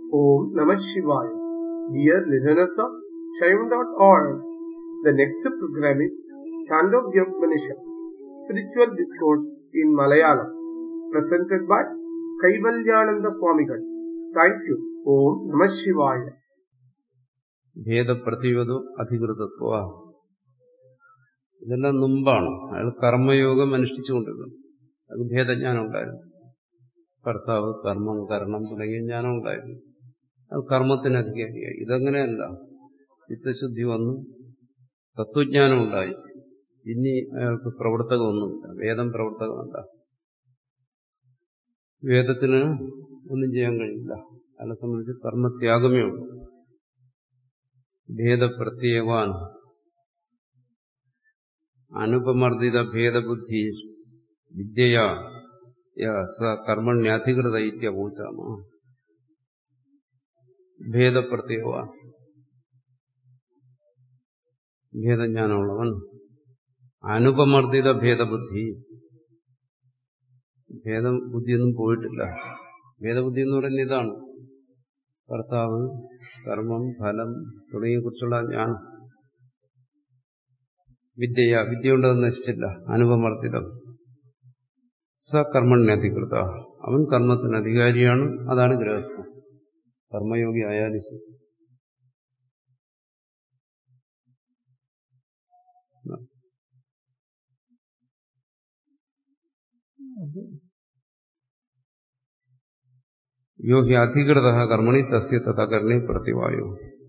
Om Namah Shivaya. Dear listeners of Shaivan.org, the next program is Chandogya Upanishad, Spiritual Discourse in Malayalam, presented by Kaivalyananda Swamigal. Thank you. Om Namah Shivaya. ഭേദപ്രതിവതു അധികൃതത്വ ഇതെല്ലാം മുമ്പാണ് അയാൾ കർമ്മയോഗം അനുഷ്ഠിച്ചുകൊണ്ടിരുന്നത് അത് ഭേദജ്ഞാനം ഉണ്ടായിരുന്നു കർത്താവ് കർമ്മം കരണം തുടങ്ങിയ ജ്ഞാനം ഉണ്ടായിരുന്നു അത് കർമ്മത്തിന് അധികാരിയായി ഇതങ്ങനെയല്ല ചിത്തശുദ്ധി വന്നു തത്വജ്ഞാനം ഉണ്ടായി ഇനി അയാൾക്ക് പ്രവർത്തകമൊന്നുമില്ല വേദം പ്രവർത്തകമല്ല വേദത്തിന് ഒന്നും ചെയ്യാൻ കഴിയില്ല അയാളെ സംബന്ധിച്ച് കർമ്മത്യാഗമേ ഉള്ളൂ ഭേദപ്രത്യവാൻ അനുപമർദ്ദിത ഭേദബുദ്ധി വിദ്യയാ സ കർമ്മണ്യധികൃത ഇത്യപൂച്ചാമ ഭേദപ്രത്യവാൻ ഭേദജ്ഞാനമുള്ളവൻ അനുപമർദ്ദിത ഭേദബുദ്ധി ഭേദബുദ്ധിയൊന്നും പോയിട്ടില്ല ഭേദബുദ്ധി എന്ന് പറയുന്നത് ഇതാണ് കർത്താവ് കർമ്മം ഫലം തുടങ്ങിയെക്കുറിച്ചുള്ള ജ്ഞാനം വിദ്യയ വിദ്യ കൊണ്ട് അത് നശിച്ചില്ല അനുപമർദ്ദിതം സ കർമ്മണ്യധികൃത അവൻ കർമ്മത്തിന് അധികാരിയാണ് അതാണ് ഗൃഹസ്ഥം കർമ്മയോഗി ആയാലും ശരി യോ ഹി അധികൃത കർമ്മണി തസ്യ തഥകരണി പ്രതിവായു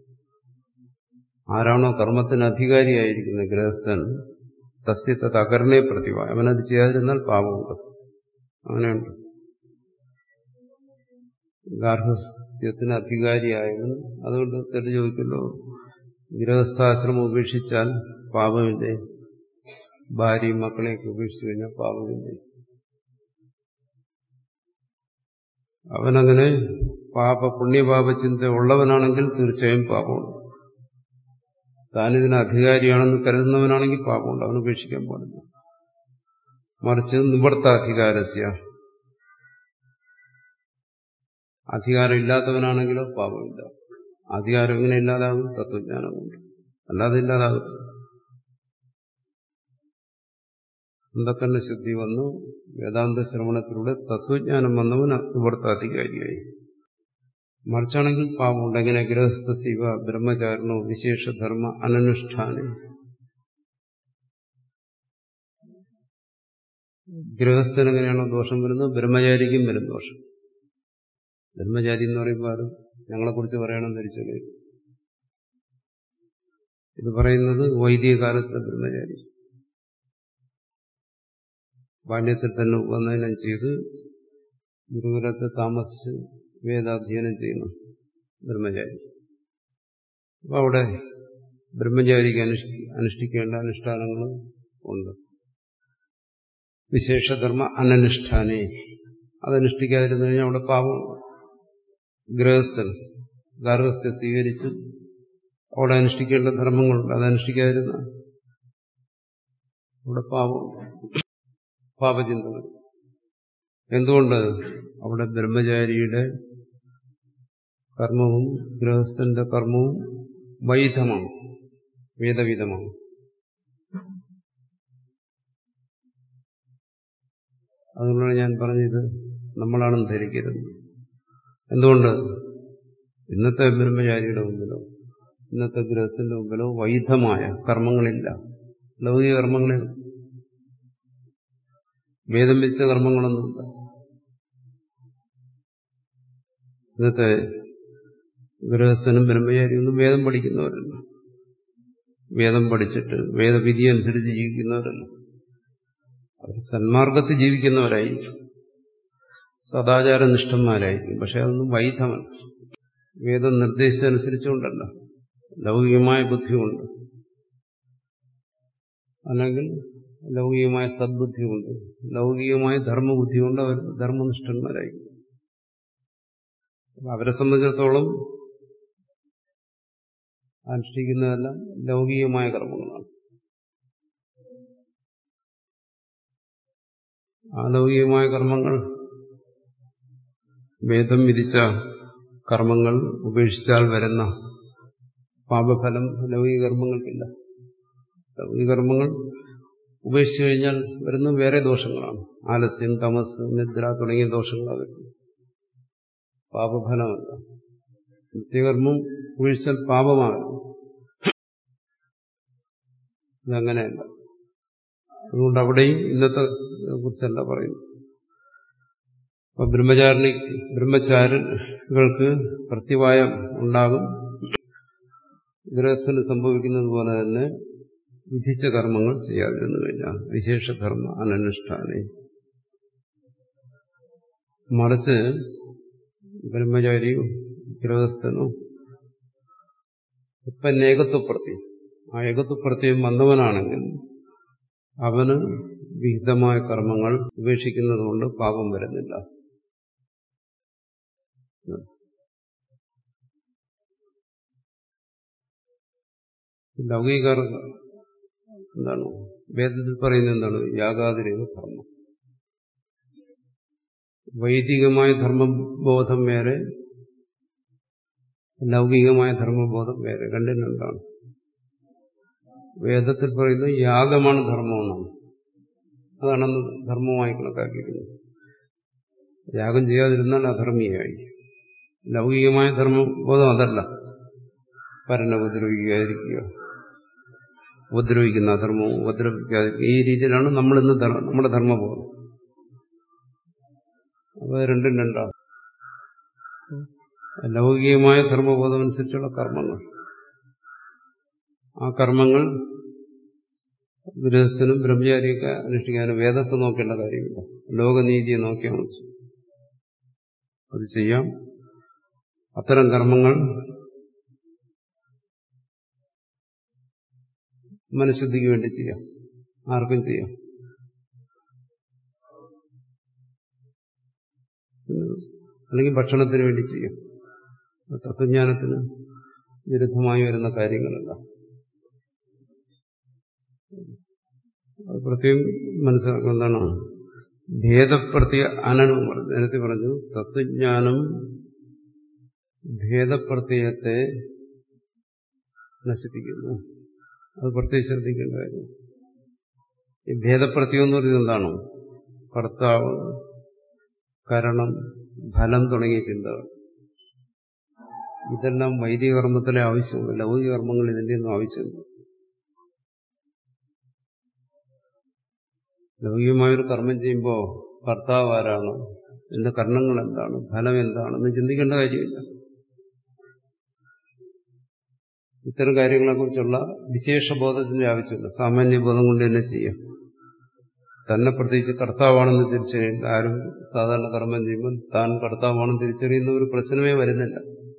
ആരാണോ കർമ്മത്തിന് അധികാരിയായിരിക്കുന്ന ഗൃഹസ്ഥൻ തസ്യ തഥകരണേ പ്രതിവായു അവനത് ചെയ്യാതിരുന്നാൽ പാപമുണ്ട് അങ്ങനെയുണ്ട് ഗാർഹസ്ഥ്യത്തിന് അധികാരിയായവൻ അതുകൊണ്ട് തെറ്റു ചോദിക്കല്ലോ ഗൃഹസ്ഥാശ്രമം ഉപേക്ഷിച്ചാൽ പാപമില്ലേ ഭാര്യയും മക്കളെയൊക്കെ ഉപേക്ഷിച്ചു കഴിഞ്ഞാൽ പാപമില്ലേ അവനങ്ങനെ പാപ പുണ്യപാപ ചിന്ത ഉള്ളവനാണെങ്കിൽ തീർച്ചയായും പാപമുണ്ട് താനിതിന് അധികാരിയാണെന്ന് കരുതുന്നവനാണെങ്കിൽ പാപമുണ്ട് അവൻ ഉപേക്ഷിക്കാൻ പാടില്ല മറിച്ച് നിവർത്താധികാരസ്യ അധികാരം ഇല്ലാത്തവനാണെങ്കിലോ പാപമില്ല അധികാരം എങ്ങനെ ഇല്ലാതാകും തത്വജ്ഞാനം കൊണ്ട് അല്ലാതെ ഇല്ലാതാകും അന്ധക്കണ്ണ ശുദ്ധി വന്നു വേദാന്ത ശ്രവണത്തിലൂടെ തത്വജ്ഞാനം വന്നവൻ ഇവിടുത്തെ അധികാരിയായി മറിച്ചാണെങ്കിൽ പാപമുണ്ട് എങ്ങനെ ഗൃഹസ്ഥ ശിവ ബ്രഹ്മചാരണോ വിശേഷധർമ്മ അനനുഷ്ഠാനം ഗൃഹസ്ഥന് എങ്ങനെയാണോ ദോഷം വരുന്നത് ബ്രഹ്മചാരിക്കും വരും ദോഷം ബ്രഹ്മചാരി എന്ന് പറയുമ്പോൾ ആരും ഞങ്ങളെക്കുറിച്ച് പറയണം ധരിച്ചത് ഇത് പറയുന്നത് വൈദിക കാലത്തെ ബ്രഹ്മചാരി ബാല്യത്തിൽ തന്നെ ഉപനയനം ചെയ്ത് ഗുരുകുലത്തെ താമസിച്ച് വേദാധ്യയനം ചെയ്യുന്നു ബ്രഹ്മചാരി അപ്പൊ അവിടെ ബ്രഹ്മചാരിക്ക് അനുഷ്ഠി അനുഷ്ഠിക്കേണ്ട അനുഷ്ഠാനങ്ങൾ ഉണ്ട് വിശേഷധർമ്മ അനനുഷ്ഠാനേ അതനുഷ്ഠിക്കാതിരുന്നു കഴിഞ്ഞാൽ അവിടെ പാപം ഗൃഹസ്ഥൻ ഗാർഹസ്ഥ്യം സ്വീകരിച്ച് അവിടെ അനുഷ്ഠിക്കേണ്ട ധർമ്മങ്ങളുണ്ട് അതനുഷ്ഠിക്കാതിരുന്ന അവിടെ പാപം പാപചിന്തകൾ എന്തുകൊണ്ട് അവിടെ ബ്രഹ്മചാരിയുടെ കർമ്മവും ഗൃഹസ്ഥന്റെ കർമ്മവും വൈധമാണ് വേദവിധമാണ് അതുകൊണ്ടാണ് ഞാൻ പറഞ്ഞത് നമ്മളാണെന്ന് ധരിക്കരുത് എന്തുകൊണ്ട് ഇന്നത്തെ ബ്രഹ്മചാരിയുടെ മുമ്പിലോ ഇന്നത്തെ ഗൃഹസ്ഥന്റെ മുമ്പിലോ വൈധമായ കർമ്മങ്ങളില്ല ലൗകിക കർമ്മങ്ങളിൽ വേദം വെച്ച കർമ്മങ്ങളൊന്നുമില്ല ഇന്നത്തെ ഗൃഹസ്ഥനും ബ്രഹ്മചാരിയൊന്നും വേദം പഠിക്കുന്നവരല്ല വേദം പഠിച്ചിട്ട് വേദവിധി അനുസരിച്ച് ജീവിക്കുന്നവരല്ല അവർ സന്മാർഗത്തിൽ ജീവിക്കുന്നവരായിരിക്കും സദാചാരനിഷ്ഠന്മാരായിരിക്കും പക്ഷെ അതൊന്നും വൈധമല്ല വേദം നിർദ്ദേശിച്ചനുസരിച്ചുകൊണ്ടല്ല ലൗകികമായ ബുദ്ധിയുണ്ട് അല്ലെങ്കിൽ ലൗകികമായ സദ്ബുദ്ധി കൊണ്ട് ലൗകികമായ ധർമ്മബുദ്ധി കൊണ്ട് അവർ ധർമ്മനിഷ്ഠന്മാരായിരിക്കും അവരെ സംബന്ധിച്ചിടത്തോളം അനുഷ്ഠിക്കുന്നതെല്ലാം ലൗകികമായ കർമ്മങ്ങളാണ് ആ ലൗകികമായ കർമ്മങ്ങൾ വേദം വിധിച്ച കർമ്മങ്ങൾ ഉപേക്ഷിച്ചാൽ വരുന്ന പാപഫലം ലൗകിക കർമ്മങ്ങൾക്കില്ല ലൗകിക കർമ്മങ്ങൾ ഉപേക്ഷിച്ചു കഴിഞ്ഞാൽ വരുന്ന വേറെ ദോഷങ്ങളാണ് ആലസ്യം തമസ് നിദ്ര തുടങ്ങിയ ദോഷങ്ങളാണ് വരുന്നത് പാപഫലമല്ല നിത്യകർമ്മം ഉപേക്ഷിച്ചാൽ പാപമാകും ഇതങ്ങനെയല്ല അതുകൊണ്ട് അവിടെയും ഇന്നത്തെ കുറിച്ചല്ല പറയുന്നു അപ്പൊ ബ്രഹ്മചാരിണി ബ്രഹ്മചാരികൾക്ക് പ്രത്യവായം ഉണ്ടാകും ഗൃഹസ്ഥന് സംഭവിക്കുന്നത് പോലെ തന്നെ വിധിച്ച കർമ്മങ്ങൾ ചെയ്യാതിരുന്നു കഴിഞ്ഞാൽ വിശേഷധർമ്മ അനനുഷ്ഠാനെ മറിച്ച് ബ്രഹ്മചാരിയും ഗൃഹസ്ഥനും ഇപ്പം ഏകത്വപ്രത്യം ആ ഏകത്വപ്രത്യം വന്നവനാണെങ്കിൽ അവന് വിഹിതമായ കർമ്മങ്ങൾ ഉപേക്ഷിക്കുന്നത് കൊണ്ട് പാപം വരുന്നില്ല ലൗകികർ എന്താണ് വേദത്തിൽ പറയുന്നത് എന്താണ് യാഗാതിരേവ ധർമ്മം വൈദികമായ ധർമ്മബോധം വേറെ ലൗകികമായ ധർമ്മബോധം വേറെ രണ്ടും രണ്ടാണ് വേദത്തിൽ പറയുന്നത് യാഗമാണ് ധർമ്മമെന്നാണ് അതാണ് അന്ന് ധർമ്മമായി കണക്കാക്കിയിരുന്നത് യാഗം ചെയ്യാതിരുന്നാൽ അധർമ്മിയായി ലൗകികമായ ധർമ്മബോധം അതല്ല പരനെ ഉപദ്രവിക്കാതിരിക്കുക ഉപദ്രവിക്കുന്ന അധർമ്മവും ഉപദ്രവിക്കാതിരിക്കുക ഈ രീതിയിലാണ് നമ്മളിന്ന് നമ്മുടെ ധർമ്മബോധം അപ്പോൾ രണ്ടും രണ്ടാണ് ലൗകികമായ ധർമ്മബോധം അനുസരിച്ചുള്ള കർമ്മങ്ങൾ ആ കർമ്മങ്ങൾ ഗൃഹസ്ഥനും ബ്രഹ്മചാരിയൊക്കെ അനുഷ്ഠിക്കാനും വേദത്തെ നോക്കേണ്ട കാര്യമില്ല ലോകനീതിയെ നോക്കിയാൽ മതി അത് ചെയ്യാം അത്തരം കർമ്മങ്ങൾ മനഃശുദ്ധിക്ക് വേണ്ടി ചെയ്യാം ആർക്കും ചെയ്യാം അല്ലെങ്കിൽ ഭക്ഷണത്തിന് വേണ്ടി ചെയ്യാം തത്വജ്ഞാനത്തിന് വിരുദ്ധമായി വരുന്ന കാര്യങ്ങളല്ല അത് പ്രത്യേകം മനസ്സിലാക്കുക എന്താണ് ഭേദപ്രത്യ അനനം പറഞ്ഞു നേരത്തെ പറഞ്ഞു തത്വജ്ഞാനം ഭേദപ്രത്യയത്തെ നശിപ്പിക്കുന്നു അത് പ്രത്യേകം ശ്രദ്ധിക്കേണ്ട കാര്യം ഈ ഭേദപ്രത്യം എന്ന് പറയുന്നത് എന്താണ് കർത്താവ് കരണം ഫലം തുടങ്ങിയ ചിന്തകൾ ഇതെല്ലാം വൈദിക കർമ്മത്തിലെ ആവശ്യമുണ്ട് ലൗകിക കർമ്മങ്ങൾ ഇതിന്റെ ഒന്നും ആവശ്യമില്ല ലൗകികമായൊരു കർമ്മം ചെയ്യുമ്പോൾ കർത്താവ് ആരാണ് എന്റെ കർണങ്ങൾ എന്താണ് ഫലം എന്താണെന്ന് ചിന്തിക്കേണ്ട കാര്യമില്ല ഇത്തരം കാര്യങ്ങളെക്കുറിച്ചുള്ള വിശേഷബോധത്തിന്റെ ആവശ്യമില്ല സാമാന്യബോധം കൊണ്ട് തന്നെ ചെയ്യാം തന്നെ പ്രത്യേകിച്ച് കർത്താവാണെന്ന് തിരിച്ചറിയില്ല ആരും സാധാരണ കർമ്മം ചെയ്യുമ്പോൾ താൻ കർത്താവാണെന്ന് തിരിച്ചറിയുന്ന ഒരു പ്രശ്നമേ വരുന്നില്ല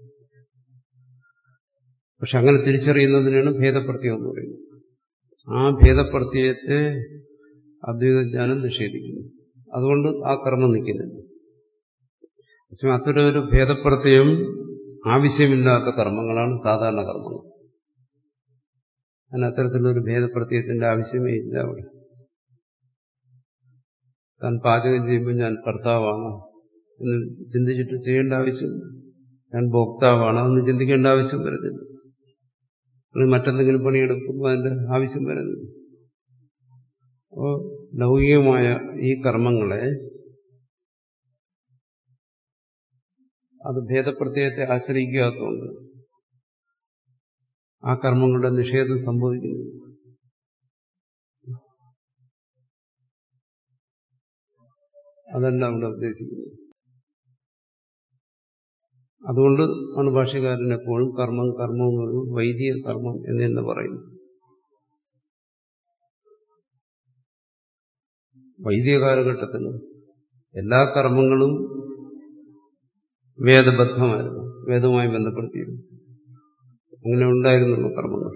പക്ഷെ അങ്ങനെ തിരിച്ചറിയുന്നതിനാണ് ഭേദപ്രത്യം എന്ന് പറയുന്നത് ആ ഭേദപ്രത്യയത്തെ അദ്വൈതജ്ഞാനം നിഷേധിക്കുന്നു അതുകൊണ്ട് ആ കർമ്മം നിൽക്കുന്നില്ല പക്ഷെ അത്തരം ഒരു ഭേദപ്രത്യം ആവശ്യമില്ലാത്ത കർമ്മങ്ങളാണ് സാധാരണ കർമ്മങ്ങൾ അതിന് അത്തരത്തിലൊരു ഭേദപ്രത്യയത്തിന്റെ ആവശ്യമേ ഇല്ല അവിടെ താൻ പാചകം ചെയ്യുമ്പോൾ ഞാൻ കർത്താവാണ് എന്ന് ചിന്തിച്ചിട്ട് ചെയ്യേണ്ട ആവശ്യമില്ല ഞാൻ ഭോക്താവാണ് അതൊന്നും ചിന്തിക്കേണ്ട ആവശ്യം വരുന്നില്ല മറ്റെന്തെങ്കിലും പണിയെടുക്കുമ്പോൾ അതിന്റെ ആവശ്യം വരുന്നില്ല അപ്പോൾ ലൗകികമായ ഈ കർമ്മങ്ങളെ അത് ഭേദപ്രത്യയത്തെ ആശ്രയിക്കാത്തതുകൊണ്ട് ആ കർമ്മങ്ങളുടെ നിഷേധം സംഭവിക്കുന്നു അതല്ല അവിടെ ഉദ്ദേശിക്കുന്നത് അതുകൊണ്ട് ആണ് ഭാഷ്യകാരൻ എപ്പോഴും കർമ്മം കർമ്മം ഒരു വൈദിക കർമ്മം എന്ന് തന്നെ പറയുന്നു വൈദിക കാലഘട്ടത്തിൽ എല്ലാ കർമ്മങ്ങളും വേദബദ്ധമായിരുന്നു വേദവുമായി ബന്ധപ്പെടുത്തിയിരുന്നു അങ്ങനെ ഉണ്ടായിരുന്നുള്ളൂ കർമ്മങ്ങൾ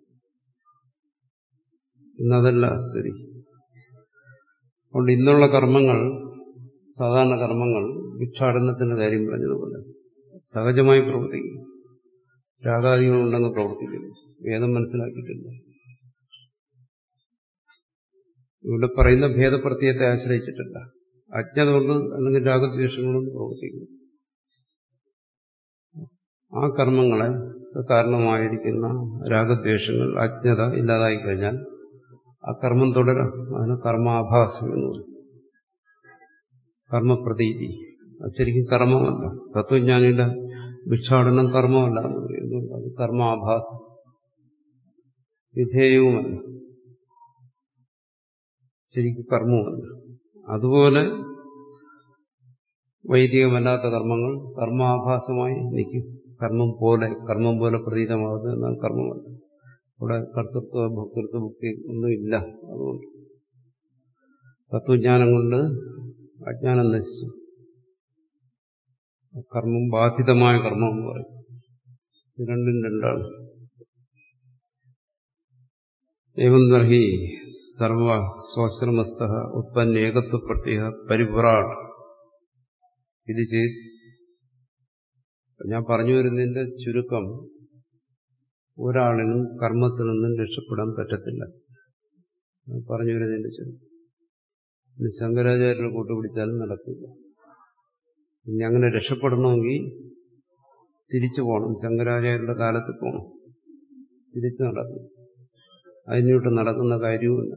ഇന്നതല്ല സ്ഥിതി അതുകൊണ്ട് ഇന്നുള്ള കർമ്മങ്ങൾ സാധാരണ കർമ്മങ്ങൾ ഭിക്ഷാടനത്തിന്റെ കാര്യം പറഞ്ഞതുപോലെ സഹജമായി പ്രവർത്തിക്കും രാഗാദികളുണ്ടെന്ന് പ്രവർത്തിക്കുന്നു വേദം മനസ്സിലാക്കിയിട്ടില്ല ഇവിടെ പറയുന്ന ഭേദപ്രത്യയത്തെ ആശ്രയിച്ചിട്ടില്ല അജ്ഞത കൊണ്ട് അല്ലെങ്കിൽ രാഗദ്വേഷങ്ങളൊന്നും പ്രവർത്തിക്കുന്നു ആ കർമ്മങ്ങളെ കാരണമായിരിക്കുന്ന രാഗദ്വേഷങ്ങൾ അജ്ഞത ഇല്ലാതായി കഴിഞ്ഞാൽ ആ കർമ്മം തുടരാം അതിന് കർമാഭാസം എന്ന് പറയും കർമ്മപ്രതീതി അത് ശരിക്കും കർമ്മമല്ല തത്വജ്ഞാനിയുടെ ഭിക്ഷാടനം കർമ്മമല്ല എന്ന് പറയുന്നത് അത് കർമാഭാസം വിധേയവുമല്ല ശരിക്കും കർമ്മവുമല്ല അതുപോലെ വൈദികമല്ലാത്ത കർമ്മങ്ങൾ കർമാഭാസമായി നിൽക്കും കർമ്മം പോലെ കർമ്മം പോലെ പ്രതീതമാകുന്നത് എന്നാൽ കർമ്മമല്ല ഇവിടെ കർത്തൃത്വ ഭക്തൃത്വ ഭക്തി ഒന്നുമില്ല അതുകൊണ്ട് തത്വജ്ഞാനം കൊണ്ട് അജ്ഞാനം നശിച്ചു കർമ്മം ബാധിതമായ കർമ്മം എന്ന് പറയും ഇത് രണ്ടും രണ്ടാണ് ഏവം നർഹി സർവ സ്വാശ്രമസ്ഥ ഉത്പന്നേകത്വപ്രത്യേക പരിഭ്രാട് ഇത് ചെയ്ത് ഞാൻ പറഞ്ഞു വരുന്നതിന്റെ ചുരുക്കം ഒരാളിനും കർമ്മത്തിൽ നിന്നും രക്ഷപ്പെടാൻ പറ്റത്തില്ല പറഞ്ഞു വരുന്നതിന്റെ ചുരുക്കം ഇത് ശങ്കരാചാര്യരെ കൂട്ടുപിടിച്ചാലും നടക്കില്ല ഇനി അങ്ങനെ രക്ഷപ്പെടണമെങ്കിൽ തിരിച്ചു പോകണം ശങ്കരാചാര്യരുടെ കാലത്ത് പോകണം തിരിച്ചു നടക്കും അതിനോട്ട് നടക്കുന്ന കാര്യവുമില്ല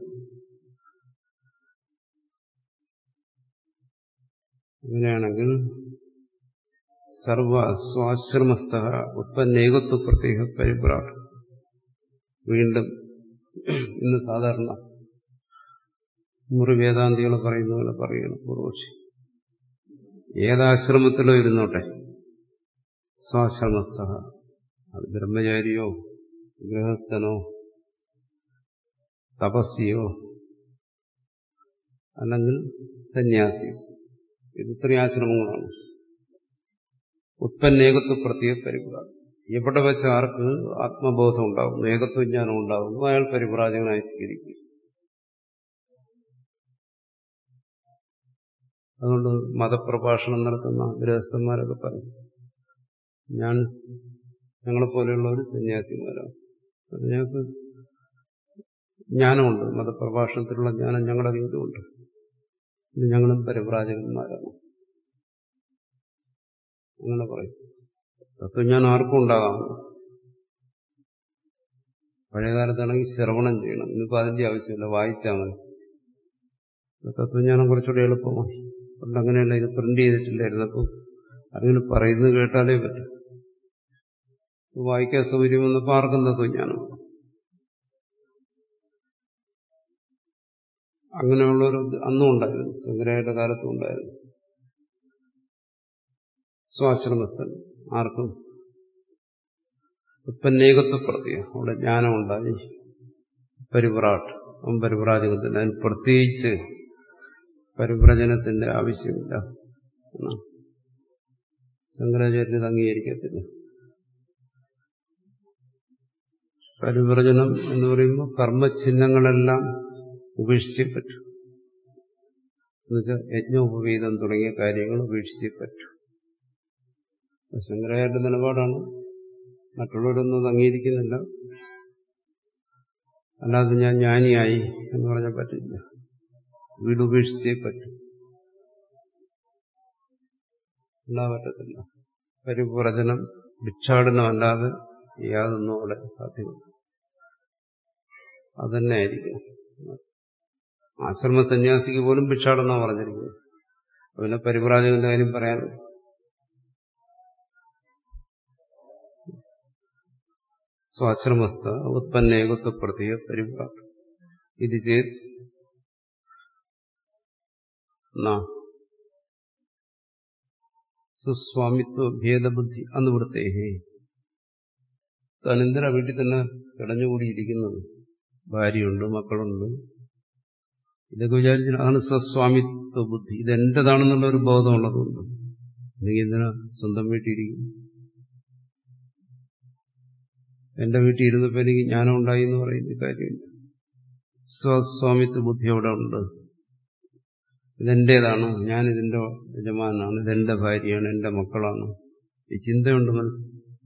അങ്ങനെയാണെങ്കിൽ സർവ സ്വാശ്രമസ്ഥ ഉത്പന്നേകത്വ പ്രത്യേക പരിഭ്രാട് വീണ്ടും ഇന്ന് സാധാരണ മുറി വേദാന്തികൾ പറയുന്ന പോലെ പറയുന്നു പൂർവക്ഷി ഏതാശ്രമത്തിലോ ഇരുന്നോട്ടെ സ്വാശ്രമസ്ഥ അത് ബ്രഹ്മചാരിയോ ഗൃഹസ്ഥനോ തപസ്യോ അല്ലെങ്കിൽ സന്യാസിയോ ഇത് ഇത്രയും ആശ്രമങ്ങളാണ് ഉത്പന്നേകത്വ പ്രത്യേക പരിഭ്രാജം എവിടെ വെച്ച് ആർക്ക് ആത്മബോധം ഉണ്ടാകുന്നു ഏകത്വജ്ഞാനം ഉണ്ടാകുന്നു അയാൾ പരിഭ്രാജകനായി സ്വീകരിക്കും അതുകൊണ്ട് മതപ്രഭാഷണം നടത്തുന്ന ഗൃഹസ്ഥന്മാരൊക്കെ പറയും ഞാൻ ഞങ്ങളെപ്പോലെയുള്ളവർ സന്യാസിമാരാണ് ഞങ്ങൾക്ക് ജ്ഞാനമുണ്ട് മതപ്രഭാഷണത്തിലുള്ള ജ്ഞാനം ഞങ്ങളുടെ കയ്യിലുമുണ്ട് ഇത് ഞങ്ങളും പരിപ്രാജകന്മാരാണ് അങ്ങനെ പറയും തത്വജ്ഞാനം ആർക്കും ഉണ്ടാകാം പഴയകാലത്താണെങ്കിൽ ശ്രവണം ചെയ്യണം ഇന്നിപ്പോൾ അതിന്റെ ആവശ്യമില്ല വായിച്ചാൽ മതി തത്വജ്ഞാനം കുറച്ചുകൂടി എളുപ്പമാണ് പണ്ട് അങ്ങനെയല്ല ഇത് പ്രിന്റ് ചെയ്തിട്ടില്ലായിരുന്നു അപ്പം അങ്ങനെ പറയുന്നത് കേട്ടാലേ പറ്റും വായിക്കാൻ സൗകര്യം വന്നപ്പോൾ ആർക്കും തത്വജ്ഞാനം അങ്ങനെയുള്ളവർ അന്നും ഉണ്ടായിരുന്നു ശങ്കരായുടെ കാലത്തും ഉണ്ടായിരുന്നു സ്വാശ്രമസ്ഥൻ ആർക്കും ഉത്പന്നേകത്വ പ്രത്യ അവിടെ ജ്ഞാനം ഉണ്ടായി പരിവ്രാട്ട് അവൻ പരിവ്രാജകത്തിന് അതിന് പ്രത്യേകിച്ച് പരിവ്രജനത്തിന്റെ ആവശ്യമില്ല എന്നാണ് ശങ്കരാചാര്യ ഇത് അംഗീകരിക്കത്തില്ല പരിവ്രജനം എന്ന് പറയുമ്പോൾ കർമ്മചിഹ്നങ്ങളെല്ലാം ഉപേക്ഷിച്ചേ പറ്റൂ എന്നുവെച്ചാൽ യജ്ഞോപവീതം തുടങ്ങിയ കാര്യങ്ങൾ ഉപേക്ഷിച്ചേ പറ്റൂ ശങ്കരാചാര്യ നിലപാടാണ് മറ്റുള്ളവരൊന്നും അത് അംഗീകരിക്കുന്നില്ല അല്ലാതെ ഞാൻ ജ്ഞാനിയായി എന്ന് പറഞ്ഞാൽ പറ്റില്ല വീട് ഉപേക്ഷിച്ചേ പറ്റും അല്ലാതെ പറ്റത്തില്ല പരിപ്രചനം ഭിക്ഷാടനമല്ലാതെ യാതൊന്നും അവിടെ സാധ്യമല്ല അതന്നെ ആയിരിക്കും ആശ്രമ സന്യാസിക്ക് പോലും ഭിക്ഷാടനം പറഞ്ഞിരിക്കുന്നു പിന്നെ പരിപ്രാജകന്റെ കാര്യം പറയാൻ സ്വാശ്രമസ്ഥ ഉത്പന്നേകത്വപ്പെടുത്തിയ പരിപ്രാട്ട് ഇത് ചെയ്ത് സുസ്വാമിത്വ ഭേദബുദ്ധി അന്നുവിടുത്തേഹേ താൻ എന്തിനാ വീട്ടിൽ തന്നെ കിടഞ്ഞുകൂടിയിരിക്കുന്നത് ഭാര്യയുണ്ട് മക്കളുണ്ട് ഇതൊക്കെ വിചാരിച്ചാൽ അതാണ് സ്വസ്വാമിത്വ ബുദ്ധി ഇതെന്റേതാണെന്നുള്ള ഒരു ബോധമുള്ളതുകൊണ്ട് അല്ലെങ്കിൽ എന്തിനാ സ്വന്തം വീട്ടിലിരിക്കും എന്റെ വീട്ടിൽ ഇരുന്നപ്പോൾ എനിക്ക് ജ്ഞാനം ഉണ്ടായി എന്ന് പറയുന്ന കാര്യമില്ല സ്വസ്വാമിത്വ ബുദ്ധി അവിടെ ഉണ്ട് ഇതെന്റേതാണ് ഞാൻ ഇതിന്റെ യജമാനാണ് ഇതെന്റെ ഭാര്യയാണ് എന്റെ മക്കളാണ് ഈ ചിന്തയുണ്ട് മനസ്സിൽ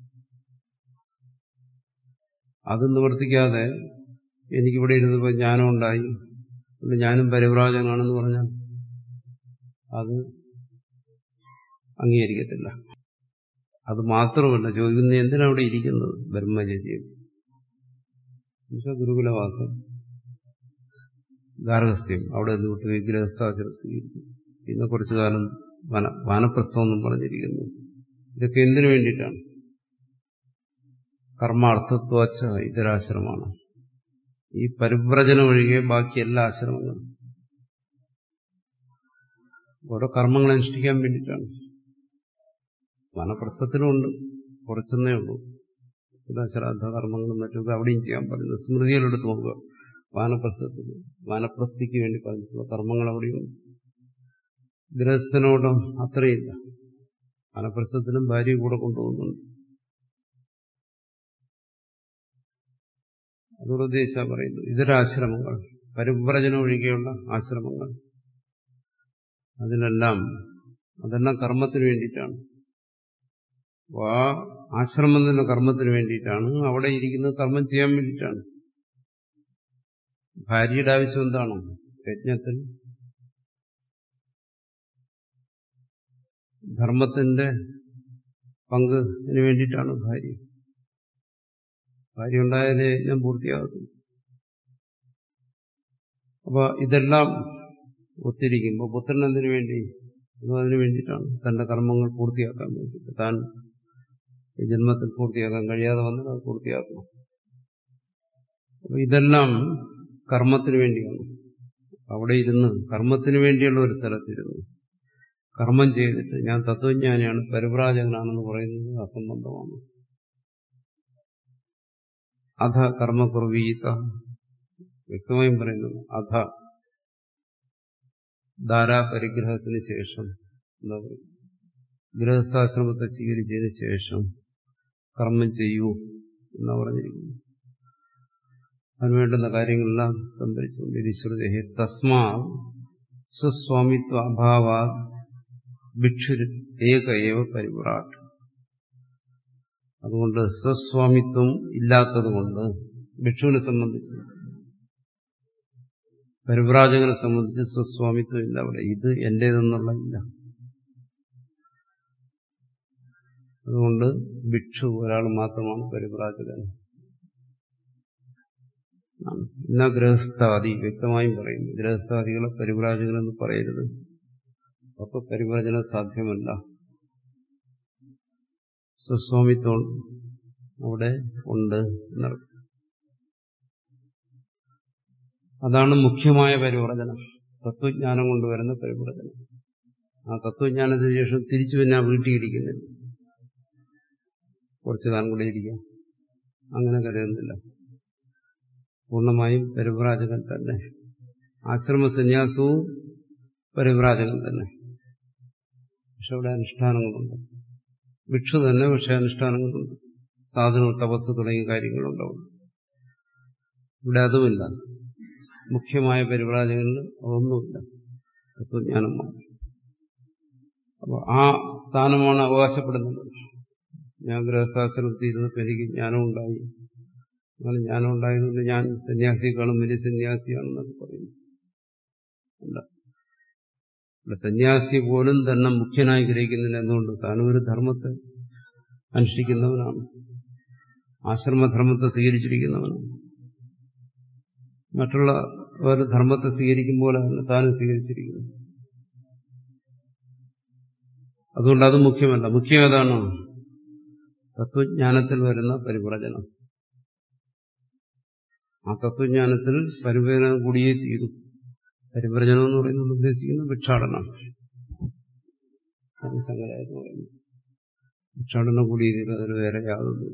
അത് നിവർത്തിക്കാതെ എനിക്കിവിടെ ഇരുന്നപ്പോൾ ജ്ഞാനം ഉണ്ടായി അതുകൊണ്ട് ഞാനും പരിവ്രാജകനാണെന്ന് പറഞ്ഞാൽ അത് അംഗീകരിക്കത്തില്ല അത് മാത്രമല്ല ചോദിക്കുന്ന എന്തിനാ അവിടെ ഇരിക്കുന്നത് ബ്രഹ്മചര്യം ഗുരുകുലവാസം ഗാർഹസ്ഥ്യം അവിടെ നിന്ന് വിട്ട് വിഗ്രഹസ്ഥാചരം സ്വീകരിക്കും പിന്നെ കുറച്ചു കാലം വന വാനപ്രസ്ഥം എന്നും പറഞ്ഞിരിക്കുന്നു ഇതൊക്കെ എന്തിനു വേണ്ടിയിട്ടാണ് കർമാർത്ഥത്വച്ച ഇതരാശ്രമമാണ് ഈ പരിവ്രജനം ഒഴികെ ബാക്കി എല്ലാ ആശ്രമങ്ങളും ഓരോ കർമ്മങ്ങൾ അനുഷ്ഠിക്കാൻ വേണ്ടിയിട്ടാണ് വനപ്രസ്ഥത്തിലുമുണ്ട് കുറച്ചെന്നേ ഉള്ളൂ ചില ശ്രാദ്ധ കർമ്മങ്ങളും മറ്റും അവിടെയും ചെയ്യാൻ പറയുന്നത് സ്മൃതികളെടുത്ത് നോക്കുക വാനപ്രസ്ഥത്തിൽ വാനപ്രസ്ഥിക്ക് വേണ്ടി പറഞ്ഞിട്ടുള്ള കർമ്മങ്ങൾ അവിടെയുണ്ട് ഗൃഹസ്ഥനോടും അത്രയില്ല വാനപ്രസ്ഥത്തിലും ഭാര്യ കൂടെ കൊണ്ടുപോകുന്നുണ്ട് അതോട് ഉദ്ദേശ പറയുന്നു ഇതരാശ്രമങ്ങൾ പരിവ്രജനം ഒഴികെയുള്ള ആശ്രമങ്ങൾ അതിനെല്ലാം അതെല്ലാം കർമ്മത്തിന് വേണ്ടിയിട്ടാണ് ആ ആശ്രമം തന്നെ കർമ്മത്തിന് വേണ്ടിയിട്ടാണ് അവിടെ ഇരിക്കുന്നത് കർമ്മം ചെയ്യാൻ വേണ്ടിയിട്ടാണ് ഭാര്യയുടെ ആവശ്യം എന്താണോ യജ്ഞത്തിൽ ധർമ്മത്തിന്റെ പങ്കിന് വേണ്ടിയിട്ടാണ് ഭാര്യ ഭാര്യ ഉണ്ടായാലേ യജ്ഞം പൂർത്തിയാകത്തുള്ളൂ അപ്പൊ ഇതെല്ലാം ഒത്തിരിക്കുമ്പോൾ പുത്രൻ എന്തിനു വേണ്ടി അതിനു വേണ്ടിയിട്ടാണ് തന്റെ കർമ്മങ്ങൾ പൂർത്തിയാക്കാൻ വേണ്ടിയിട്ട് താൻ ഈ ജന്മത്തിൽ പൂർത്തിയാക്കാൻ കഴിയാതെ വന്നാൽ അത് പൂർത്തിയാക്കണം അപ്പൊ ഇതെല്ലാം കർമ്മത്തിന് വേണ്ടിയാണ് അവിടെ ഇരുന്ന് കർമ്മത്തിന് വേണ്ടിയുള്ള ഒരു സ്ഥലത്തിരുന്നു കർമ്മം ചെയ്തിട്ട് ഞാൻ തത്വജ്ഞാനിയാണ് പരിവ്രാജകനാണെന്ന് പറയുന്നത് അസംബന്ധമാണ് അധ കർമ്മകുർവീത വ്യക്തമായും പറയുന്നത് അധ ധാരാപരിഗ്രഹത്തിന് ശേഷം എന്താ പറയുക ഗൃഹസ്ഥാശ്രമത്തെ സ്വീകരിച്ചതിന് ശേഷം കർമ്മം ചെയ്യൂ എന്നാ പറഞ്ഞിരിക്കുന്നു അതിനുവേണ്ടുന്ന കാര്യങ്ങളെല്ലാം സംഭരിച്ചുകൊണ്ട് ഈശ്വരദേഹ തസ്മാ സ്വസ്വാമിത്വ അഭാവ ഭിക്ഷു ഏക ഏവ പരിവ്രാട്ട് അതുകൊണ്ട് സ്വസ്വാമിത്വം ഇല്ലാത്തതുകൊണ്ട് ഭിക്ഷുവിനെ സംബന്ധിച്ച് പരിവ്രാജകനെ സംബന്ധിച്ച് സ്വസ്വാമിത്വം ഇല്ല അവിടെ ഇത് എന്റേതെന്നുള്ള ഇല്ല അതുകൊണ്ട് ഭിക്ഷു ഒരാൾ മാത്രമാണ് പരിവ്രാജകൻ ഇന്ന ഗൃഹസ്ഥാദി വ്യക്തമായും പറയുന്നു ഗൃഹസ്ഥാദികളെ പരിവ്രാജകനെന്ന് പറയരുത് അപ്പൊ പരിവ്രജനം സാധ്യമല്ല സ്വസ്വാമിത്വം അവിടെ ഉണ്ട് എന്നർത്ഥം അതാണ് മുഖ്യമായ പരിവ്രജനം തത്വജ്ഞാനം കൊണ്ടുവരുന്ന പരിവ്രജനം ആ തത്വജ്ഞാനത്തിന് ശേഷം തിരിച്ചു പിന്നെ ആ വീട്ടിയിരിക്കുന്നില്ല കുറച്ചു കാലം കൂടെ ഇരിക്കാം അങ്ങനെ കരുതുന്നില്ല പൂർണ്ണമായും പരിവ്രാജകൻ തന്നെ ആശ്രമ സന്യാസവും പരിവ്രാജകൻ തന്നെ പക്ഷെ അവിടെ അനുഷ്ഠാനങ്ങളുണ്ട് ഭിക്ഷു തന്നെ പക്ഷെ അനുഷ്ഠാനങ്ങളുണ്ട് സാധനങ്ങൾ തപസ് തുടങ്ങിയ കാര്യങ്ങളുണ്ടാവും ഇവിടെ അതുമില്ല മുഖ്യമായ പരിവ്രാജകനിൽ അതൊന്നുമില്ല തത്വജ്ഞാനം മാത്രം അപ്പോൾ ആ സ്ഥാനമാണ് അവകാശപ്പെടുന്നത് ഞാൻ ഗൃഹശാസ്ത്രത്തിൽ ഇരുന്നപ്പോൾ എനിക്ക് ജ്ഞാനം ഉണ്ടായി അങ്ങനെ ജ്ഞാനം ഉണ്ടായതുകൊണ്ട് ഞാൻ സന്യാസിക്കാളും വലിയ സന്യാസിയാണെന്നൊക്കെ പറയുന്നു അല്ല ഇവിടെ സന്യാസി പോലും തന്നെ മുഖ്യനായി ഗ്രഹിക്കുന്നില്ല എന്തുകൊണ്ട് താനും ഒരു ധർമ്മത്തെ അനുഷ്ഠിക്കുന്നവനാണ് ആശ്രമധർമ്മത്തെ സ്വീകരിച്ചിരിക്കുന്നവനാണ് മറ്റുള്ള ഒരു ധർമ്മത്തെ സ്വീകരിക്കും പോലെയാണ് താനും സ്വീകരിച്ചിരിക്കുന്നത് അതുകൊണ്ട് അത് മുഖ്യമല്ല മുഖ്യം ഏതാണ് തത്വജ്ഞാനത്തിൽ വരുന്ന പരിവ്രജനം ആ തത്വജ്ഞാനത്തിൽ പരിവ്രജനം കൂടിയേ തീരും പരിവ്രജനം എന്ന് പറയുന്നത് ഉദ്ദേശിക്കുന്നത് ഭിക്ഷാടനം അത് ശങ്കരായെന്ന് പറയുന്നു ഭിക്ഷാടനം കൂടിയേ തീരും അതിന് വേറെ യാതൊന്നും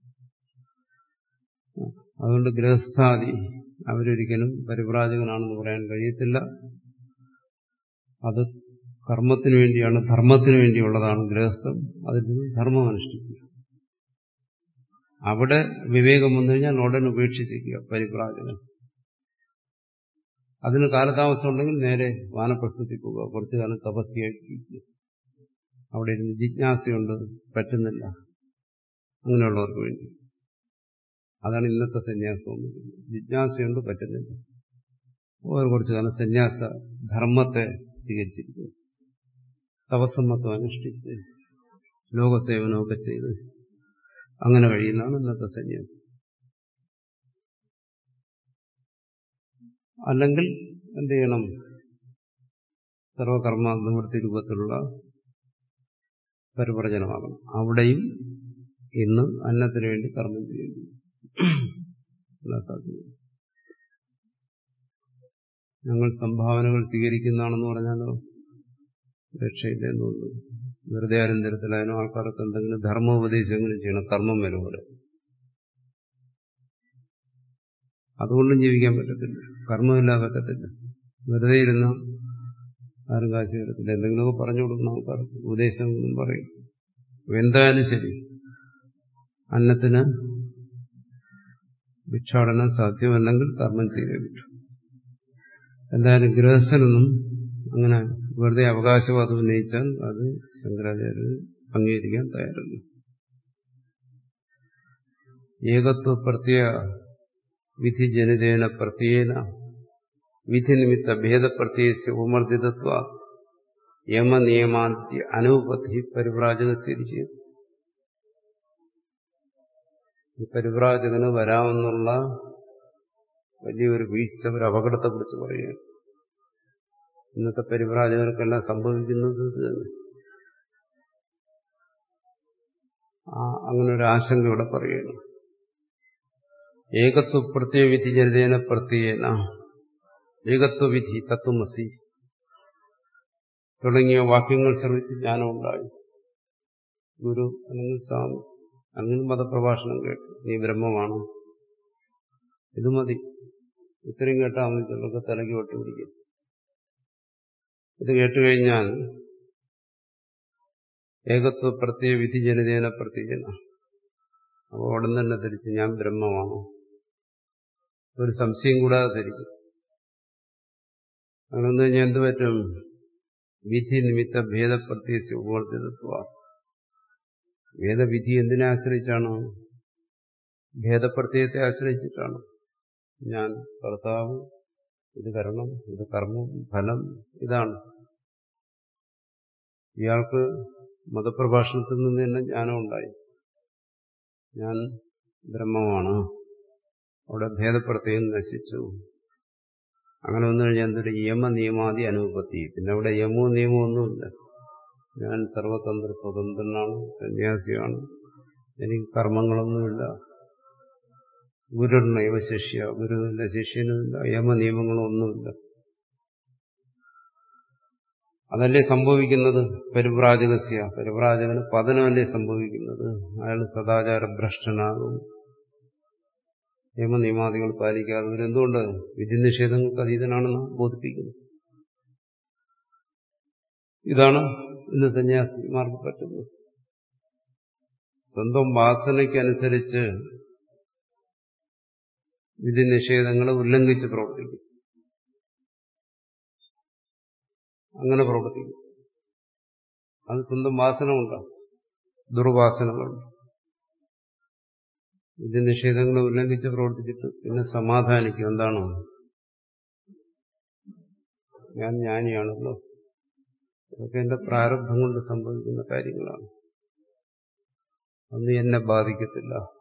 അതുകൊണ്ട് ഗൃഹസ്ഥാദി അവരൊരിക്കലും പരിവ്രാജകനാണെന്ന് പറയാൻ കഴിയത്തില്ല അത് കർമ്മത്തിന് വേണ്ടിയാണ് ധർമ്മത്തിന് വേണ്ടിയുള്ളതാണ് ഗൃഹസ്ഥം അതിൽ നിന്ന് ധർമ്മം അനുഷ്ഠിക്കുക അവിടെ വിവേകം വന്നു കഴിഞ്ഞാൽ ഉടൻ ഉപേക്ഷിച്ചിരിക്കുക പരിപ്രാജകൻ അതിന് കാലതാമസം ഉണ്ടെങ്കിൽ നേരെ വാനപ്രസ്ഥത്തിൽ പോകുക കുറച്ചു കാലം തപസ്യായിരിക്കുക അവിടെ ഇരുന്ന് ജിജ്ഞാസയുണ്ട് പറ്റുന്നില്ല അങ്ങനെയുള്ളവർക്ക് വേണ്ടി അതാണ് ഇന്നത്തെ സന്യാസം ജിജ്ഞാസയുണ്ട് പറ്റുന്നില്ല അവർ കുറച്ചു കാലം സന്യാസ ധർമ്മത്തെ സ്വീകരിച്ചിരിക്കുന്നു തപസ്സമ്മത്വം അനുഷ്ഠിച്ച് ലോകസേവനമൊക്കെ ചെയ്ത് അങ്ങനെ കഴിയുന്നതാണ് ഇന്നത്തെ സന്യാസം അല്ലെങ്കിൽ എന്ത് ചെയ്യണം സർവകർമ്മ നിവൃത്തി രൂപത്തിലുള്ള പരിവർജനമാകണം അവിടെയും ഇന്ന് അന്നത്തിന് വേണ്ടി കർമ്മം ചെയ്യുന്നു ഞങ്ങൾ സംഭാവനകൾ സ്വീകരിക്കുന്നതാണെന്ന് പറഞ്ഞാലോ രക്ഷയില്ലെന്നുണ്ട് വെറുതെ ആരും തരത്തിലായാലും ആൾക്കാർക്ക് എന്തെങ്കിലും ധർമ്മോപദേശമെങ്കിലും ചെയ്യണം കർമ്മം വരും പോലെ അതുകൊണ്ടും ജീവിക്കാൻ പറ്റത്തില്ല കർമ്മമില്ലാതെ പറ്റത്തില്ല വെറുതെ ഇരുന്ന ആരും കാശ് വരത്തില്ല എന്തെങ്കിലുമൊക്കെ പറഞ്ഞു കൊടുക്കണം ആൾക്കാർക്ക് ഉപദേശങ്ങളൊന്നും പറയും എന്തായാലും ശരി അന്നത്തിന് ഭിക്ഷാടനം സാധ്യമല്ലെങ്കിൽ കർമ്മം ചെയ്തേ പറ്റൂ എന്തായാലും ഗൃഹസ്ഥനൊന്നും അങ്ങനെ വെറുതെ അവകാശവാദം ഉന്നയിച്ചാൽ അത് ശങ്കരാചാര്യർ അംഗീകരിക്കാൻ തയ്യാറല്ല ഏകത്വ പ്രത്യ വിധി ജനിതേന പ്രത്യേന വിധി നിമിത്ത ഭേദപ്രത്യയസ്യ ഉപമർദ്ദിതത്വ യമനിയമാദ്യ അനുപത്തി പരിവ്രാജക സ്ഥിതി ചെയ്തു ഈ പരിവ്രാജകന് വരാമെന്നുള്ള വലിയൊരു വീഴ്ച ഒരു അപകടത്തെക്കുറിച്ച് പറയുകയാണ് ഇന്നത്തെ പരിവ്രാജകർക്കെല്ലാം സംഭവിക്കുന്നത് ഇത് തന്നെ ആ അങ്ങനെ ഒരു ആശങ്ക ഇവിടെ പറയുകയാണ് ഏകത്വ പ്രത്യയവിധി ജനിതേന പ്രത്യേന ഏകത്വവിധി തത്വമസി തുടങ്ങിയ വാക്യങ്ങൾ ശ്രമിച്ച് ജ്ഞാനമുണ്ടായി ഗുരു അല്ലെങ്കിൽ സ്വാമി അങ്ങനെ മതപ്രഭാഷണം കേട്ടു നീ ബ്രഹ്മമാണ് ഇത് മതി ഇത്രയും കേട്ടാൽ മതി ചിലർക്ക് തലയ്ക്ക് ഒട്ടുപിടിക്കും ഇത് കേട്ടുകഴിഞ്ഞാൽ ഏകത്വ പ്രത്യേക വിധി ജനിതേന പ്രത്യേകന അപ്പോൾ ഉടൻ തന്നെ ധരിച്ച് ഞാൻ ബ്രഹ്മമാണോ ഒരു സംശയം കൂടാതെ ധരിക്കും അങ്ങനെ വന്നു കഴിഞ്ഞാൽ എന്ത് പറ്റും വിധി നിമിത്ത ഭേദപ്രത്യേകിച്ച് ഉപവർത്തിതത്വ വേദവിധി എന്തിനെ ആശ്രയിച്ചാണ് ഭേദപ്രത്യയത്തെ ആശ്രയിച്ചിട്ടാണ് ഞാൻ കർത്താവ് ഇത് കരണം ഇത് കർമ്മം ഫലം ഇതാണ് ഇയാൾക്ക് മതപ്രഭാഷണത്തിൽ നിന്ന് തന്നെ ജ്ഞാനം ഉണ്ടായി ഞാൻ ബ്രഹ്മമാണ് അവിടെ ഭേദപ്രത്യയം നശിച്ചു അങ്ങനെ വന്നു കഴിഞ്ഞാൽ എന്തൊരു യമ നിയമാദി അനുപത്തി പിന്നെ അവിടെ യമോ നിയമോ ഒന്നുമില്ല ഞാൻ സർവതന്ത്ര സ്വതന്ത്രനാണ് സന്യാസിയാണ് എനിക്ക് കർമ്മങ്ങളൊന്നുമില്ല ഗുരുനൈവ ശിഷ്യ ഗുരുവിന്റെ ശിഷ്യനുമില്ല യമ നിയമങ്ങളൊന്നുമില്ല അതല്ലേ സംഭവിക്കുന്നത് പരിവ്രാജകസ്യ പരിവ്രാജകന് പതനമല്ലേ സംഭവിക്കുന്നത് അയാൾ സദാചാര ഭ്രഷ്ടനാകും നിയമനിയമാദികൾ പാലിക്കാതെ ഇവരെന്തുകൊണ്ട് വിധി നിഷേധങ്ങൾക്ക് അതീതനാണെന്ന് ബോധിപ്പിക്കുന്നു ഇതാണ് ഇന്ന് സന്യാസിമാർക്ക് പറ്റുന്നത് സ്വന്തം വാസനയ്ക്കനുസരിച്ച് വിധി നിഷേധങ്ങളെ ഉല്ലംഘിച്ച് പ്രവർത്തിക്കും അങ്ങനെ പ്രവർത്തിക്കും അത് സ്വന്തം വാസന കൊണ്ടാണ് ദുർവാസനകളുണ്ട് വിധി നിഷേധങ്ങളെ ഉല്ലംഘിച്ച് പ്രവർത്തിച്ചിട്ട് പിന്നെ സമാധാനിക്കും എന്താണ് ഞാൻ ജ്ഞാനിയാണല്ലോ ഇതൊക്കെ എന്റെ പ്രാരബ്ധം കൊണ്ട് സംഭവിക്കുന്ന കാര്യങ്ങളാണ് അന്ന് എന്നെ ബാധിക്കത്തില്ല